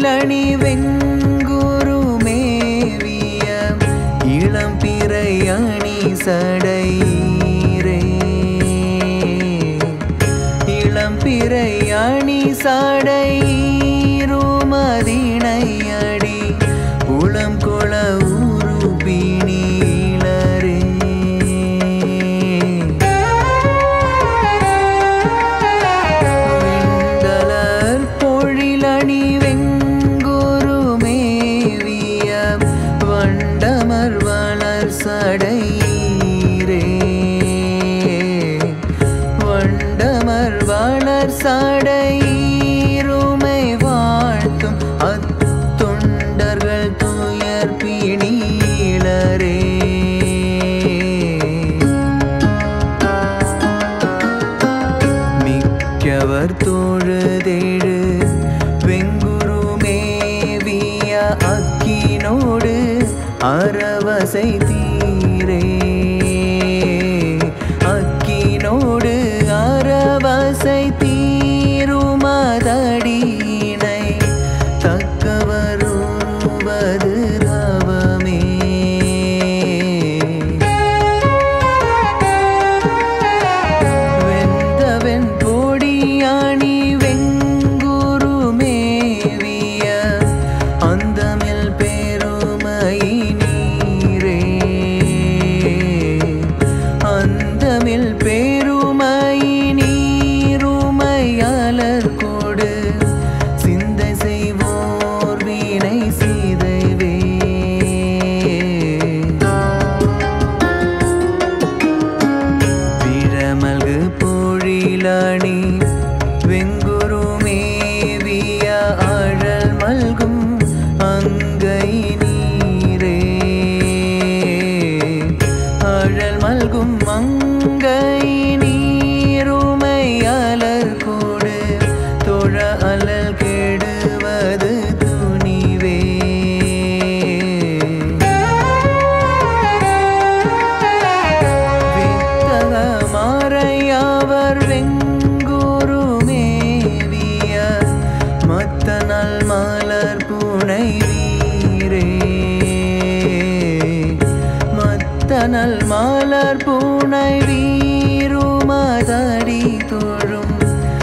பொழிலணி வெங்குரு மேவிய இளம்பிறை அணி சடையீரே இளம்பிறை அணி சடையீருமதினையடி உளம் கொள உருபினீளரே வெண்டலர் பொழிலணி வெங்குரு மேவிய வண்டமர் வளர் சடையீரே வண்டமர் வளர் சடையீருமை வாழ்த்தும் அத்தொண்டர்கள் துயர் பிணீளரே மிக்கவர் தோழுதேழு வெங்குரு மேவிய அக்கினோடு அரவசை தீரே அக்கினோடு அரவசை தீருமதடியினை தக்கவருவது தவமே வெந்தவன் பொடியாணி வெங்குரு மேவிய அந்தமில் பெருமை நீரே அந்தமில் பெருமை நீருமையாளர் கொடு சிந்தை செய்வோர் வீணை சீதைவே விழமல்கு பொழிலணி வெங்குரு மேவிய அழல் மல்கும் அங்கை நீரே அழல் மல்கும் அங்கை நீருமையாளர் கூடு தொழ அலல் கெடுவது துணிவே வித்தக மாறையாவர் வெங்குரு மேவிய மத்தனல் மலர் புனை வீரே மத்தனல் மலர் புனை வீருமதடி தொழும்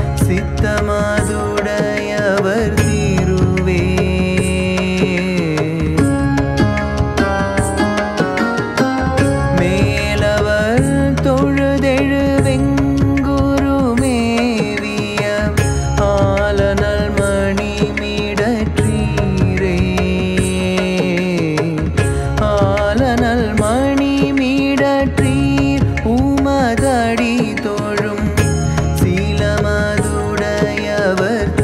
சித்தமதுடையவர் தீருவே மேலவர் தொழுதெழு வெங்குரு மேவிய ஆலனல் மணி மீடற்றீரே ஆலனல் மணி மீடற்றீர் உமதடி தோழும் சீலமதுடையவர்